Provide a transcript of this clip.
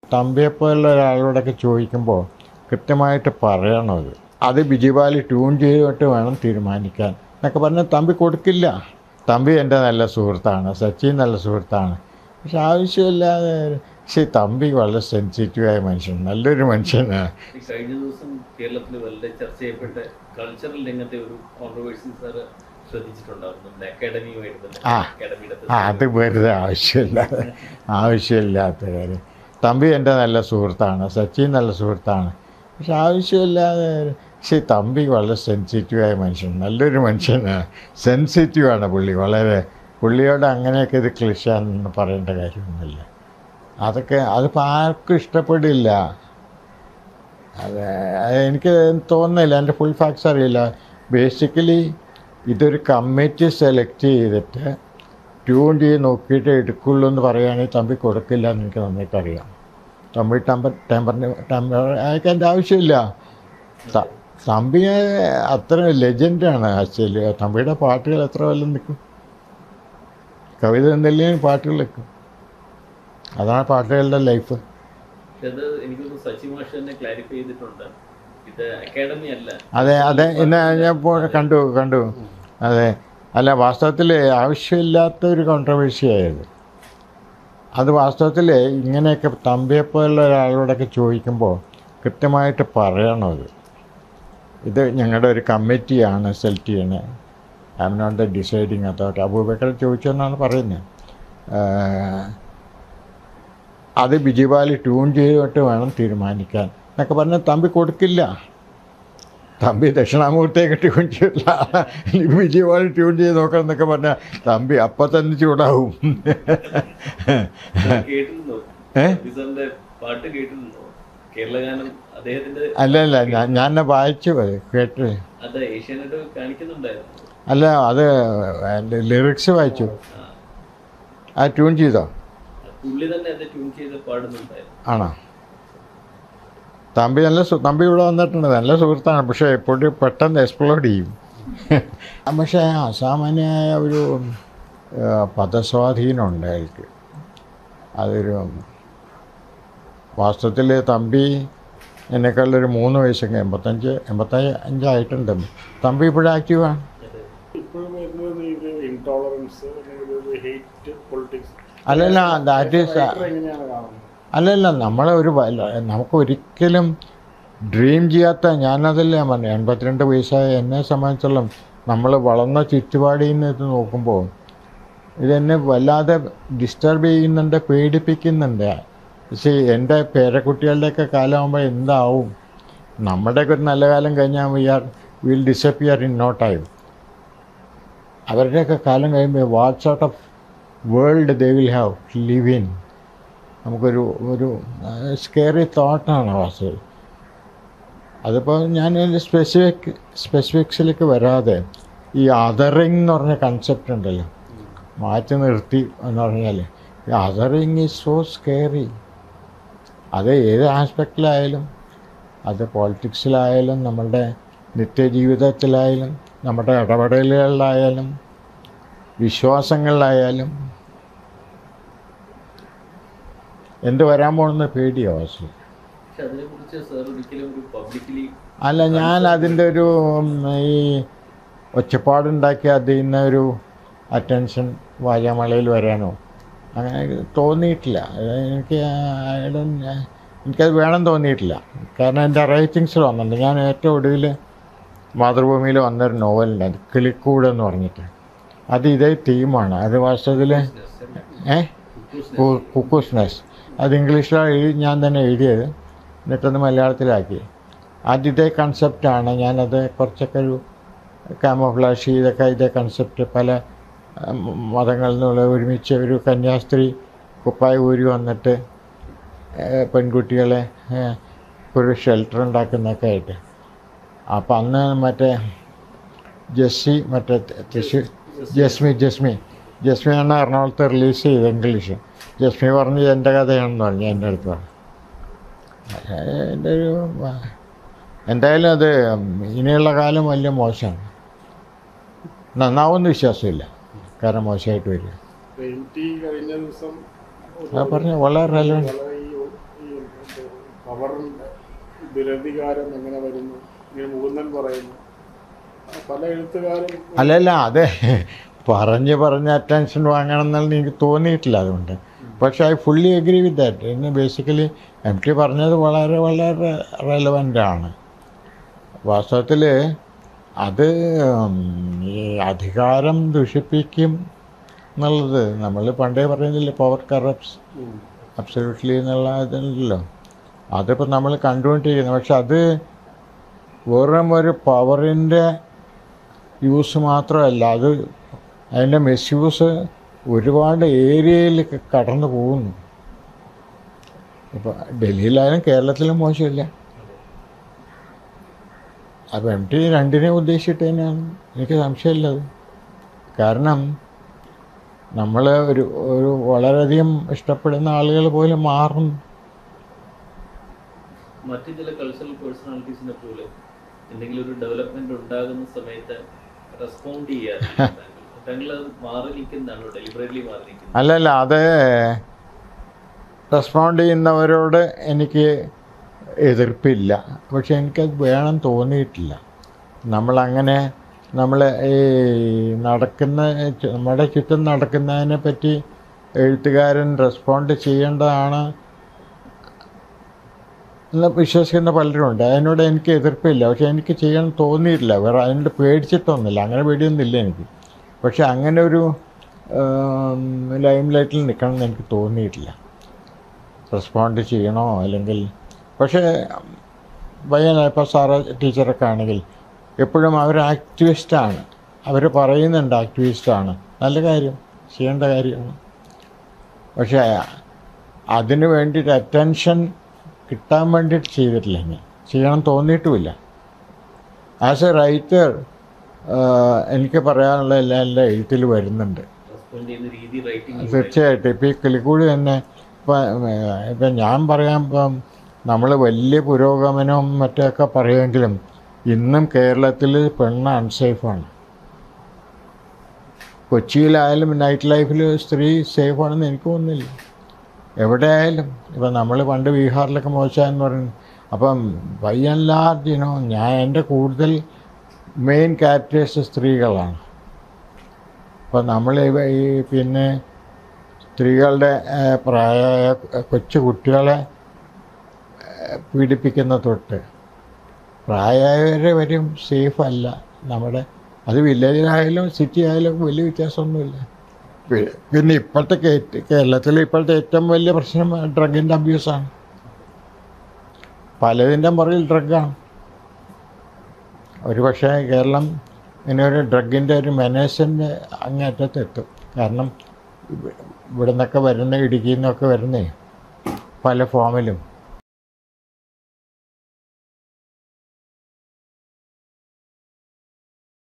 തമ്പിയെപ്പോലുള്ള ഒരാളോടൊക്കെ ചോദിക്കുമ്പോൾ കൃത്യമായിട്ട് പറയണത് അത് ബിജിപാലി ട്യൂൺ ചെയ്തിട്ട് വേണം തീരുമാനിക്കാൻ എന്നൊക്കെ പറഞ്ഞാൽ തമ്പി കൊടുക്കില്ല തമ്പി എൻ്റെ നല്ല സുഹൃത്താണ് സച്ചിൻ നല്ല സുഹൃത്താണ് പക്ഷെ ആവശ്യമില്ലാതെ പക്ഷേ തമ്പി വളരെ സെൻസിറ്റീവായ മനുഷ്യൻ നല്ലൊരു മനുഷ്യനാണ് ഈ കഴിഞ്ഞ ദിവസം കേരളത്തിൽ വളരെ ചർച്ച ചെയ്യപ്പെട്ട കൾച്ചറൽ രംഗത്തെ ഒരു കോൺട്രവേഴ്സി സാർ ശ്രദ്ധിച്ചിട്ടുണ്ടാവും നമ്മുടെ അക്കാഡമിയുമായിട്ട് തന്നെ ആ. അക്കാഡമിയുടെ ആ അത് വെറുതെ ആവശ്യമില്ലാതെ ആവശ്യമില്ലാത്ത കാര്യം തമ്പി എൻ്റെ നല്ല സുഹൃത്താണ് സച്ചിൻ നല്ല സുഹൃത്താണ് പക്ഷെ ആവശ്യമില്ലാതെ പക്ഷേ തമ്പി വളരെ സെൻസിറ്റീവായ മനുഷ്യൻ നല്ലൊരു മനുഷ്യനാണ് സെൻസിറ്റീവാണ് പുള്ളി വളരെ പുള്ളിയോട് അങ്ങനെയൊക്കെ ഇത് ക്ലിഷാന്ന് പറയേണ്ട കാര്യമൊന്നുമില്ല അതൊക്കെ അതിപ്പോൾ ആർക്കും ഇഷ്ടപ്പെടില്ല അത് എനിക്ക് തോന്നുന്നില്ല എൻ്റെ ഫുൾ ഫാക്ട്സ് അറിയില്ല ബേസിക്കലി ഇതൊരു കമ്മിറ്റി സെലക്ട് ചെയ്തിട്ട് ട്യൂൺ ചെയ്ത് നോക്കിയിട്ട് എടുക്കുള്ളൂ എന്ന് പറയുകയാണെങ്കിൽ തമ്പി കൊടുക്കില്ല എന്ന് എനിക്ക് നന്നായിട്ട് അറിയാം തമ്പി ടമ്പർ ടെമ്പറിന് ടെമ്പർ അയക്കാൻ എൻ്റെ ആവശ്യമില്ല ത- തമ്പി അത്ര ലെജൻഡാണ് ആക്ച്വലി തമ്പിയുടെ പാട്ടുകൾ എത്ര കൊല്ലം നിൽക്കും കവിത എന്തെങ്കിലും പാട്ടുകൾ നിൽക്കും അതാണ് പാട്ടുകളുടെ ലൈഫ് പക്ഷെ അത് എനിക്ക് തോന്നുന്നു സച്ചി മാഷ് തന്നെ ക്ലാരിഫൈ ചെയ്തിട്ടുണ്ട് ഇത് അക്കാഡമി അല്ല അതെ അതെ ഇന്ന് ഞാൻ ഇപ്പോൾ കണ്ടു കണ്ടു അതെ അല്ല വാസ്തവത്തിൽ ആവശ്യമില്ലാത്ത ഒരു കോൺട്രവേഴ്സി ആയത് അത് വാസ്തവത്തിൽ ഇങ്ങനെയൊക്കെ തമ്പിയെപ്പോലുള്ള ഒരാളോടൊക്കെ ചോദിക്കുമ്പോൾ കൃത്യമായിട്ട് പറയണത് ഇത് ഞങ്ങളുടെ ഒരു കമ്മിറ്റിയാണ് സെലക്ട് ചെയ്യണത് I'm not the deciding authority Abubakar ചോദിച്ചെന്നാണ് പറയുന്നത് ആഹ് അത് ബിജിപാലി ട്യൂൺ ചെയ്തിട്ട് വേണം തീരുമാനിക്കാൻ എന്നൊക്കെ പറഞ്ഞാൽ തമ്പി കൊടുക്കില്ല തമ്പി ദക്ഷിണാമൂർത്തിയെ ട്യൂൺ ചെയ്തില്ല വിജയപാലി ട്യൂൺ ചെയ്ത് നോക്കണം എന്നൊക്കെ പറഞ്ഞാൽ തമ്പി അപ്പം തന്നെ ചൂടാവും കേട്ടിരുന്നോ ഏ? സച്ചി സാറിന്റെ പാട്ട് കേട്ടിരുന്നോ കേരളഗാനം അദ്ദേഹത്തിന്റെ അല്ല അല്ല ഞാൻ ഞാൻ വായിച്ചു അത് കേട്ട് അത് ഏഷ്യാനെറ്റ് കാണിക്കുന്നുണ്ടായിരുന്നു അല്ല അത് ലിറിക്സ് വായിച്ചു ആ. ആ ട്യൂൺ ചെയ്തോ പുള്ളി തന്നെ അത് ട്യൂൺ ചെയ്ത് പാടുന്നുണ്ടായിരുന്നു ആണോ തമ്പി നല്ല സു- തമ്പി ഇവിടെ വന്നിട്ടുണ്ട് നല്ല സുഹൃത്താണ് പക്ഷേ എപ്പോഴും പെട്ടെന്ന് എക്സ്പ്ലോഡ് ചെയ്യും പക്ഷേ അസാമാന്യമായ ഒരു ആ, പദസ്വാധീനമുണ്ട് അയാൾക്ക് അതൊരു വാസ്തവത്തിൽ തമ്പി എന്നെക്കാളൊരു മൂന്ന് വയസ്സൊക്കെ എൺപത്തഞ്ച് എൺപത്തഞ്ച് അഞ്ചായിട്ടുണ്ട് തമ്പി ഇപ്പോഴും ആക്റ്റീവാണ് അതെ. ഇപ്പോഴും വരുന്നത് ഇത് ഇൻടോളറൻസ് അല്ലെങ്കിൽ ഒരു ഹേറ്റ് പൊളിറ്റിക്സ് അല്ലല്ല ദാറ്റ് ഈസ് എങ്ങനെയാണ് കാണുന്നത് അല്ലല്ല നമ്മളെ ഒരു വല്ല- നമുക്ക് ഒരിക്കലും ഡ്രീം ചെയ്യാത്ത ഞാനതല്ല ഞാൻ പറഞ്ഞു എൺപത്തിരണ്ട് വയസ്സായ എന്നെ സംബന്ധിച്ചോളം നമ്മൾ വളർന്ന ചുറ്റുപാടിൽ നിന്ന് ഇത് നോക്കുമ്പോൾ ഇതെന്നെ വല്ലാതെ ഡിസ്റ്റർബ് ചെയ്യുന്നുണ്ട് പേടിപ്പിക്കുന്നുണ്ട് പക്ഷേ എൻ്റെ പേരക്കുട്ടികളുടെയൊക്കെ കാലമാകുമ്പോൾ എന്താവും നമ്മുടെയൊക്കെ ഒരു നല്ല കാലം കഴിഞ്ഞാൽ we are will disappear in no time അവരുടെയൊക്കെ കാലം കഴിയുമ്പോൾ what sort of world they will have live in നമുക്കൊരു ഒരു സ്കെയറി തോട്ടാണ് വാസ്തവത്തിൽ അതിപ്പോൾ ഞാൻ സ്പെസിഫിക് സ്പെസിഫിക്സിലേക്ക് വരാതെ ഈ അതറിങ് എന്ന് പറഞ്ഞ കൺസെപ്റ്റ് ഉണ്ടല്ലോ മാറ്റി നിർത്തി എന്ന് പറഞ്ഞാൽ ഈ അതറിങ് ഈസ് സോ സ്കെയറി അത് ഏത് ആസ്പെക്റ്റിലായാലും അത് പോളിറ്റിക്സിലായാലും നമ്മളുടെ നിത്യജീവിതത്തിലായാലും നമ്മുടെ ഇടപെടലുകളിലായാലും വിശ്വാസങ്ങളിലായാലും എന്ത് വരാൻ പോകുന്ന പേടിയാണ് വാസു പക്ഷെ അതിനെ കുറിച്ച് സാർ ഒരിക്കലും ഒരു പബ്ലിക്കലി അല്ല ഞാൻ അതിൻ്റെ ഒരു ഉം, ഈ ഒച്ചപ്പാടുണ്ടാക്കി അതിൽ നിന്ന് ഒരു അറ്റൻഷൻ വാര്യാമലയിൽ വരാനോ അങ്ങനെ തോന്നിയിട്ടില്ല അത് എനിക്ക് I don't- എനിക്കത് വേണം തോന്നിയിട്ടില്ല കാരണം എൻ്റെ റൈറ്റിങ്സിൽ വന്നിട്ടുണ്ട് ഞാൻ ഏറ്റവും ഒടുവിൽ മാതൃഭൂമിയിൽ വന്നൊരു നോവലുണ്ട് അത് കിളിക്കൂട് എന്ന് പറഞ്ഞിട്ട് അത് ഇതേ തീമാണ് അത് വാസ്തവത്തിൽ ഏ കുക്കൂസ്നെസ് അത് ഇംഗ്ലീഷിലാണ് എഴുതി ഞാൻ തന്നെ എഴുതിയത് എന്നിട്ടത് മലയാളത്തിലാക്കി ആദ്യത്തെ കൺസെപ്റ്റാണ് ഞാനത് കുറച്ചൊക്കെ ഒരു കാമോഫ്ലാഷ് ചെയ്തൊക്കെ ഇതേ കൺസെപ്റ്റ് പല ഉം, മതങ്ങളിൽ നിന്നുള്ള ഒരുമിച്ച് ഒരു കന്യാസ്ത്രീ കുപ്പായ ഊരി വന്നിട്ട് ഏഹ്, പെൺകുട്ടികളെ ഏഹ്, ഒരു ഷെൽട്ടർ ഉണ്ടാക്കുന്നൊക്കെ ആയിട്ട് അപ്പം അന്ന് മറ്റേ ജെസ്സി മറ്റേ തൃശ്ശൂർ ജസ്മി ജസ്മി ജസ്മിയാണ് എറണാകുളത്ത് റിലീസ് ചെയ്തത് ഇംഗ്ലീഷ് ജസ്മി പറഞ്ഞ് എൻ്റെ കഥയാണെന്ന് പറഞ്ഞു എൻ്റെ അടുത്ത് പറഞ്ഞു പക്ഷേ എൻ്റെ ഒരു വ- എന്തായാലും അത് ഇനിയുള്ള കാലം വലിയ മോശമാണ് നന്നാവുമെന്ന് വിശ്വാസമില്ല കാരണം മോശമായിട്ട് വരിക എം ടി കഴിഞ്ഞ ദിവസം ഒരു അത് പറഞ്ഞ വളരെ relevant. വളരെ ഈ ഈ പവറിൻ്റെ ദുരധികാരം എങ്ങനെ വരുന്നു ഇങ്ങനെ മുകുന്ദൻ പറയുന്നു പല എഴുത്തുകാരും അല്ലല്ല അതെ പറഞ്ഞ് പറഞ്ഞ് അറ്റൻഷൻ വാങ്ങണം എന്നുള്ള എനിക്ക് തോന്നിയിട്ടില്ല അതുകൊണ്ട് പക്ഷെ I fully agree with that ഇന്ന് ബേസിക്കലി എം ടി പറഞ്ഞത് വളരെ വളരെ റെലവൻ്റ് ആണ് വാസ്തവത്തിൽ അത് ഉം, ഈ അധികാരം ദുഷിപ്പിക്കും എന്നുള്ളത് നമ്മൾ പണ്ടേ പറയുന്നില്ല പവർ കറപ്റ്റ്സ് ഉം. അബ്സല്യൂട്ട്ലി എന്നുള്ള ഇതല്ലല്ലോ അതിപ്പോൾ നമ്മൾ കണ്ടുകൊണ്ടിരിക്കുന്നത് പക്ഷെ അത് വെറും ഒരു പവറിൻ്റെ യൂസ് മാത്രമല്ല അത് അതിൻ്റെ മിസ്യൂസ് ഒരുപാട് ഏരിയയിൽ കടന്നു പോകുന്നു ഇപ്പോൾ ഡൽഹിയിലായാലും കേരളത്തിലും മോശമില്ല അപ്പോൾ എം ടി രണ്ടിനെ ഉദ്ദേശിച്ചിട്ട് തന്നെയാണ് എനിക്ക് സംശയമില്ലത് കാരണം നമ്മൾ ഒരു ഒരു വളരെയധികം ഇഷ്ടപ്പെടുന്ന ആളുകൾ പോലും മാറും മറ്റു ചില കൾച്ചറൽ പേഴ്സണാലിറ്റീസിനെ പോലെ എന്തെങ്കിലും ഒരു ഡെവലപ്മെന്റ് ഉണ്ടാകുന്ന സമയത്ത് റെസ്പോണ്ട് ചെയ്യാതെ താങ്കൾ അത് മാറി നിൽക്കുന്നതാണോ ഡെലിബറേറ്റ്ലി മാറി നിൽക്കുന്നത് അല്ലല്ല അത് റെസ്പോണ്ട് ചെയ്യുന്നവരോട് എനിക്ക് എതിർപ്പില്ല പക്ഷെ എനിക്കത് വേണം തോന്നിയിട്ടില്ല നമ്മളങ്ങനെ നമ്മൾ ഈ നടക്കുന്ന ചു- നമ്മുടെ ചുറ്റും നടക്കുന്നതിനെ പറ്റി എഴുത്തുകാരൻ റെസ്പോണ്ട് ചെയ്യേണ്ടതാണ് എന്ന് വിശ്വസിക്കുന്ന പലരുമുണ്ട് അതിനോട് എനിക്ക് എതിർപ്പില്ല പക്ഷെ എനിക്ക് ചെയ്യാൻ തോന്നിയിട്ടില്ല വേറെ അതിനോട് പേടിച്ചിട്ടൊന്നുമില്ല അങ്ങനെ പേടിയൊന്നുമില്ല എനിക്ക് പക്ഷെ അങ്ങനെ ഒരു ലൈം ലൈറ്റിൽ നിൽക്കണം എന്ന് എനിക്ക് തോന്നിയിട്ടില്ല റെസ്പോണ്ട് ചെയ്യണോ അല്ലെങ്കിൽ പക്ഷേ പയ്യന ഇപ്പോൾ സാറ് ടീച്ചറൊക്കെ ആണെങ്കിൽ എപ്പോഴും അവർ ആക്ടിവിസ്റ്റാണ് അവർ പറയുന്നുണ്ട് ആക്ടിവിസ്റ്റാണ് നല്ല കാര്യം ചെയ്യേണ്ട കാര്യമാണ് പക്ഷേ അതിന് വേണ്ടിയിട്ട് അറ്റൻഷൻ കിട്ടാൻ വേണ്ടിയിട്ട് ചെയ്തിട്ടില്ല ഞാൻ ചെയ്യണം തോന്നിയിട്ടുമില്ല ആസ് എ റൈറ്റർ എനിക്ക് പറയാനുള്ള എല്ലാ എല്ലാ എഴുത്തിൽ വരുന്നുണ്ട് റെസ്പോണ്ട് ചെയ്യുന്ന രീതി റൈറ്റിംഗ് തീർച്ചയായിട്ടും ഇപ്പോൾ ഈ കിളിക്കൂടി തന്നെ ഇപ്പം ഇപ്പം ഞാൻ പറയാൻ ഇപ്പം നമ്മൾ വലിയ പുരോഗമനവും മറ്റൊക്കെ പറയുമെങ്കിലും ഇന്നും കേരളത്തിൽ പെണ്ണ് അൺസേഫാണ് കൊച്ചിയിലായാലും നൈറ്റ് ലൈഫിൽ സ്ത്രീ സേഫാണെന്ന് എനിക്ക് തോന്നുന്നില്ല എവിടെ ആയാലും ഇപ്പം നമ്മൾ പണ്ട് ബീഹാറിലൊക്കെ മോശമെന്ന് പറഞ്ഞു അപ്പം ബൈ ആൻഡ് ലാർജ് ഇനോ ഞാൻ എൻ്റെ കൂടുതൽ മെയിൻ ക്യാരക്ടേഴ്സ് സ്ത്രീകളാണ് അപ്പം നമ്മൾ ഇവ- ഈ പിന്നെ സ്ത്രീകളുടെ ആ, പ്രായമായ കൊച്ചു കുട്ടികളെ ആ, പീഡിപ്പിക്കുന്ന തൊട്ട് പ്രായമായവരെ വരും സേഫ് അല്ല നമ്മുടെ അത് വില്ലേജിലായാലും സിറ്റി ആയാലും വലിയ വ്യത്യാസമൊന്നുമില്ല പി- പിന്നെ ഇപ്പോഴത്തെ കേ- കേരളത്തിലെ ഇപ്പോഴത്തെ ഏറ്റവും വലിയ പ്രശ്നം ഡ്രഗിൻ്റെ അബ്യൂസാണ് പലതിൻ്റെ പുറകിൽ ഡ്രഗാണ് ഒരു പക്ഷേ കേരളം ഇങ്ങനെ ഒരു ഡ്രഗിൻ്റെ ഒരു മെനേഴ്സിൻ്റെ അങ്ങേറ്റത്തെത്തും കാരണം ഇവ- ഇവിടെ നിന്നൊക്കെ വരുന്ന ഇടുക്കിയിൽ നിന്നൊക്കെ വരുന്നേ പല ഫോമിലും